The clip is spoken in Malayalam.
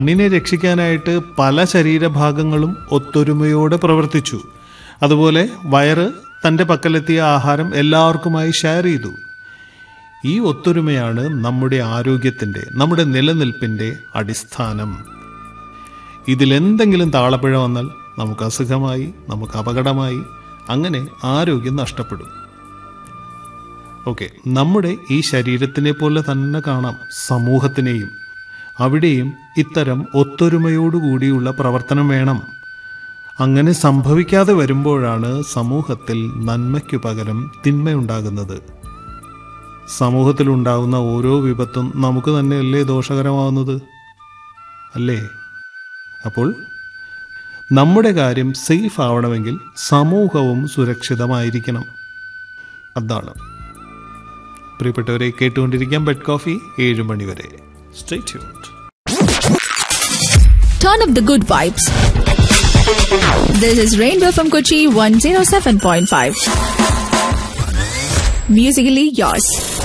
കണ്ണിനെ രക്ഷിക്കാനായിട്ട് പല ശരീരഭാഗങ്ങളും ഒത്തൊരുമയോടെ പ്രവർത്തിച്ചു അതുപോലെ വയറ് തൻ്റെ പക്കലെത്തിയ ആഹാരം എല്ലാവർക്കുമായി ഷെയർ ചെയ്തു ഈ ഒത്തൊരുമയാണ് നമ്മുടെ ആരോഗ്യത്തിൻ്റെ നമ്മുടെ നിലനിൽപ്പിൻ്റെ അടിസ്ഥാനം ഇതിലെന്തെങ്കിലും താളപ്പിഴ വന്നാൽ നമുക്ക് അസുഖമായി നമുക്ക് അപകടമായി അങ്ങനെ ആരോഗ്യം നഷ്ടപ്പെടും ഓക്കെ നമ്മുടെ ഈ ശരീരത്തിനെ പോലെ തന്നെ കാണാം സമൂഹത്തിനെയും അവിടെയും ഇത്തരം ഒത്തൊരുമയോടുകൂടിയുള്ള പ്രവർത്തനം വേണം അങ്ങനെ സംഭവിക്കാതെ വരുമ്പോഴാണ് സമൂഹത്തിൽ നന്മയ്ക്കു പകരം തിന്മയുണ്ടാകുന്നത് സമൂഹത്തിലുണ്ടാകുന്ന ഓരോ വിപത്തും നമുക്ക് തന്നെയല്ലേ ദോഷകരമാവുന്നത് അല്ലേ അപ്പോൾ നമ്മുടെ കാര്യം സേഫ് ആവണമെങ്കിൽ സമൂഹവും സുരക്ഷിതമായിരിക്കണം അതാണ് പ്രിയപ്പെട്ടവരെ കേട്ടുകൊണ്ടിരിക്കാൻ ബെഡ് കോഫി ഏഴ് മണി വരെ stay tuned Turn up the good vibes. This is Rainbow from Kochi 107.5. Musically yours.